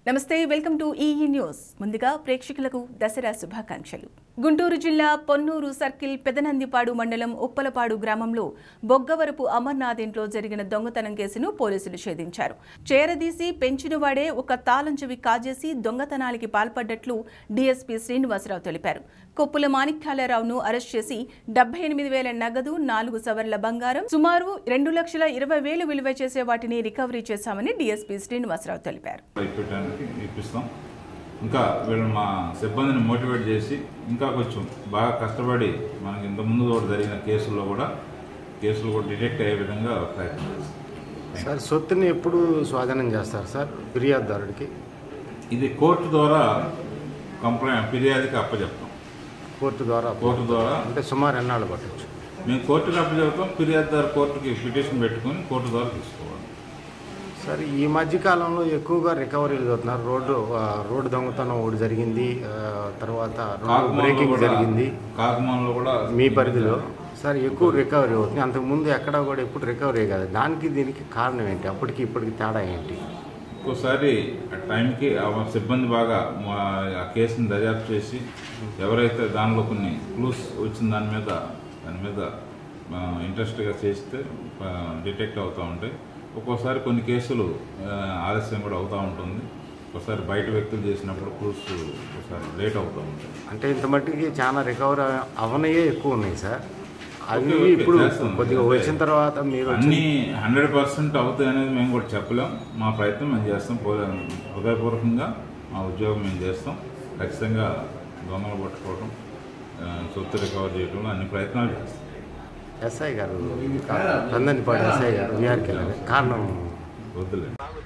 నమస్తే welcome to EE news ముందుగా ప్రేక్షకులకు దసరా శుభాకాంక్షలు గుంటూరు జిల్లా పొన్నూరు సర్కిల్ పెదనందిపాడు మండలం ఉప్పలపాడు గ్రామంలో బొగ్గవరపు అమర్నాథ్ ఇంట్లో జరిగిన దొంగతనం కేసును పోలీసులు ఛేదించారు చేరదీసి పెంచినవాడే ఒక తాళం చెవి కాజేసి దొంగతనానికి పాల్పడ్డట్లు డీఎస్పీ శ్రీనివాసరావు తెలిపారు కొప్పుల మాణిక్యాలరావును అరెస్ట్ చేసి డెబ్బై ఎనిమిది వేల నగదు నాలుగు సవర్ల బంగారం సుమారు రెండు లక్షల ఇరవై వేలు విలువ చేసే వాటిని రికవరీ చేశామని డీఎస్పీ శ్రీనివాసరావు తెలిపారు పెట్టడానికి ఇప్పిస్తాం ఇంకా వీళ్ళు మా సిబ్బందిని మోటివేట్ చేసి ఇంకా కొంచెం బాగా కష్టపడి మనకి ఇంతకుముందు కూడా జరిగిన కేసుల్లో కూడా కేసులు కూడా డిటెక్ట్ అయ్యే విధంగా ప్రయత్నం చేస్తాం సార్ సొత్తుని ఎప్పుడు స్వాధీనం చేస్తారు సార్ ఫిర్యాదుదారుడికి ఇది కోర్టు ద్వారా కంప్లైంట్ ఫిర్యాదుకి అప్పచెప్తాం కోర్టు ద్వారా కోర్టు ద్వారా అంటే సుమారు ఎన్నాళ్ళు పట్టచ్చు మేము కోర్టుకి అప్పచెప్తాం ఫిర్యాదుదారు కోర్టుకి పిటిషన్ పెట్టుకొని కోర్టు ద్వారా తీసుకోవాలి సార్ ఈ మధ్య కాలంలో ఎక్కువగా రికవరీలు అవుతున్నారు రోడ్డు ఆ, రోడ్డు దొంగతనం ఒకటి జరిగింది ఆ, తర్వాత రెండు కాకుమాన్లో బ్రేకింగ్ కూడా జరిగింది కాకుమాన్లో కూడా మీ పరిధిలో సార్ ఎక్కువ రికవరీ అవుతుంది అంతకుముందు ఎక్కడ కూడా ఎప్పుడు రికవరీ కాదు దానికి దీనికి కారణం ఏంటి అప్పటికి ఇప్పటికి తేడా ఏంటి ఒక్కోసారి ఆ టైంకి ఆ సిబ్బంది బాగా మా- ఆ కేసుని దర్యాప్తు చేసి ఎవరైతే దానిలో కొన్ని క్లూస్ వచ్చిన దాని మీద దాని మీద ఇంట్రెస్ట్గా చేస్తే డిటెక్ట్ అవుతూ ఉంటాయి ఒక్కోసారి కొన్ని కేసులు ఆ, ఆలస్యం కూడా అవుతూ ఉంటుంది ఒకసారి బయట వ్యక్తులు చేసినప్పుడు క్లూస్ ఒకసారి లేట్ అవుతూ ఉంటాయి అంటే ఇంత మట్టికి చాలా రికవరీ అవనయే ఎక్కువ ఉన్నాయి సార్ అవి ఓకే, ఓకే, ఇప్పుడు చేస్తాం. కొద్దిగా అంటే వచ్చిన తర్వాత మీరు వచ్చి- అన్నీ హండ్రెడ్ పర్సెంట్ అవుతాయి అనేది మేము కూడా చెప్పలేం మా ప్రయత్నం మేము చేస్తాం పో- హృదయపూర్వకంగా మా ఉద్యోగం మేము చేస్తాం ఖచ్చితంగా దొంగలు పట్టుకోవడం ఆ, సొత్తు రికవర్ చేయడంలో అన్ని ప్రయత్నాలు చేస్తాం ఎస్ఐ గారు తందనిపాడు ఎస్ఐ గారు విఆర్కి వెళ్ళారు కారణం వద్దులే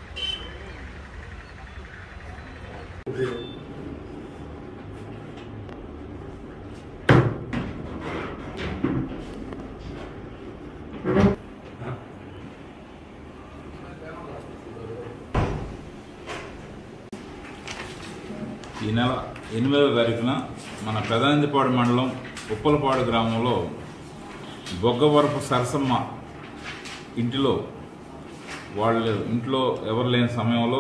ఈ నెల ఎనిమిదవ తారీఖున మన పెదనందిపాడు మండలం ఉప్పలపాడు గ్రామంలో బొగ్గవరపు సరసమ్మ ఇంటిలో వాళ్ళు ఇంట్లో ఎవరు లేని సమయంలో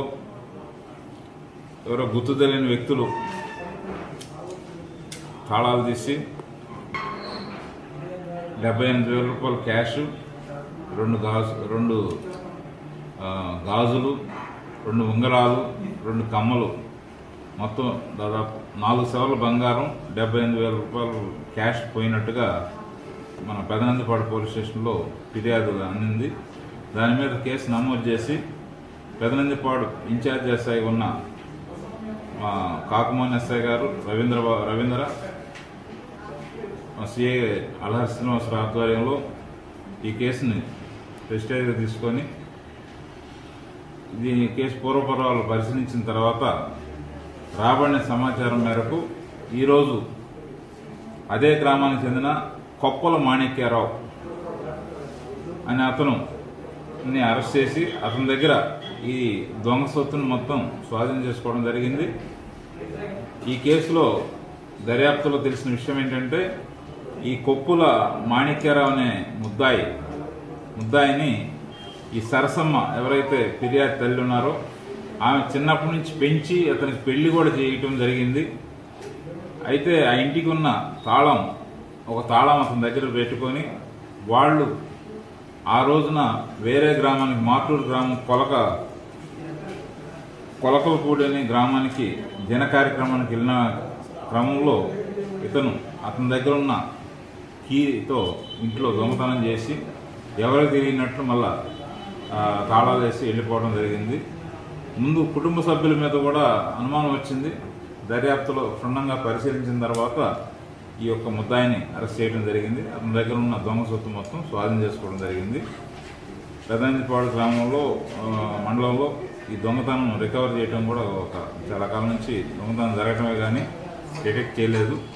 ఎవరో గుర్తు తెలియని వ్యక్తులు తాళాలు తీసి డెబ్బై ఎనిమిది వేల రూపాయల క్యాష్ రెండు గాజు రెండు ఆ, గాజులు రెండు ఉంగరాలు రెండు కమ్మలు మొత్తం దాదాపు నాలుగు సవర్ల బంగారం డెబ్బై ఎనిమిది వేల రూపాయలు క్యాష్ పోయినట్టుగా మన పెదనందిపాడు పోలీస్ స్టేషన్లో ఫిర్యాదు అందింది దాని మీద కేసు నమోదు చేసి పెదనందిపాడు ఇన్ఛార్జ్ ఎస్ఐ ఉన్న మా కాకుమాన్ ఎస్ఐ గారు రవీంద్ర బా- రవీంద్ర మా సిఐ అల్హర్ శ్రీనివాసరావు ఆధ్వర్యంలో ఈ కేసుని ప్రెస్టేజ్గా తీసుకొని దీని కేసు పూర్వపర్వాలు పరిశీలించిన తర్వాత రాబడిన సమాచారం మేరకు ఈరోజు అదే గ్రామానికి చెందిన కొప్పల మాణిక్యారావు అనే అతను ని అరెస్ట్ చేసి అతని దగ్గర ఈ దొంగ సొత్తును మొత్తం స్వాధీనం చేసుకోవడం జరిగింది ఈ కేసులో దర్యాప్తులో తెలిసిన విషయం ఏంటంటే ఈ కొప్పుల మాణిక్యరావు అనే ముద్దాయి ముద్దాయిని ఈ సరసమ్మ ఎవరైతే ఫిర్యాదు తల్లి ఉన్నారో ఆమె చిన్నప్పటి నుంచి పెంచి అతనికి పెళ్లి కూడా చేయటం జరిగింది అయితే ఆ ఇంటికి ఉన్న తాళం ఒక తాళం అతని దగ్గర పెట్టుకొని వాళ్ళు ఆ రోజున వేరే గ్రామానికి మాటూరు గ్రామం కొలక కొలకలపూడి అనే గ్రామానికి జన కార్యక్రమానికి వెళ్ళిన క్రమంలో ఇతను అతని దగ్గర ఉన్న కీతో ఇంట్లో దొంగతనం చేసి ఎవరికి తెలియనట్లు మళ్ళా ఆ, తాళాలు వేసి వెళ్ళిపోవడం జరిగింది ముందు కుటుంబ సభ్యుల మీద కూడా అనుమానం వచ్చింది దర్యాప్తులో క్షుణ్ణంగా పరిశీలించిన తర్వాత ఈ యొక్క ముద్దాయిని అరెస్ట్ చేయడం జరిగింది అతని దగ్గర ఉన్న దొంగ సొత్తు మొత్తం స్వాధీనం చేసుకోవడం జరిగింది పెదంజిపాడు గ్రామంలో ఆ, మండలంలో ఈ దొంగతనం రికవర్ చేయడం కూడా ఒక చాలా కాలం నుంచి దొంగతనం జరగటమే కానీ డిటెక్ట్ చేయలేదు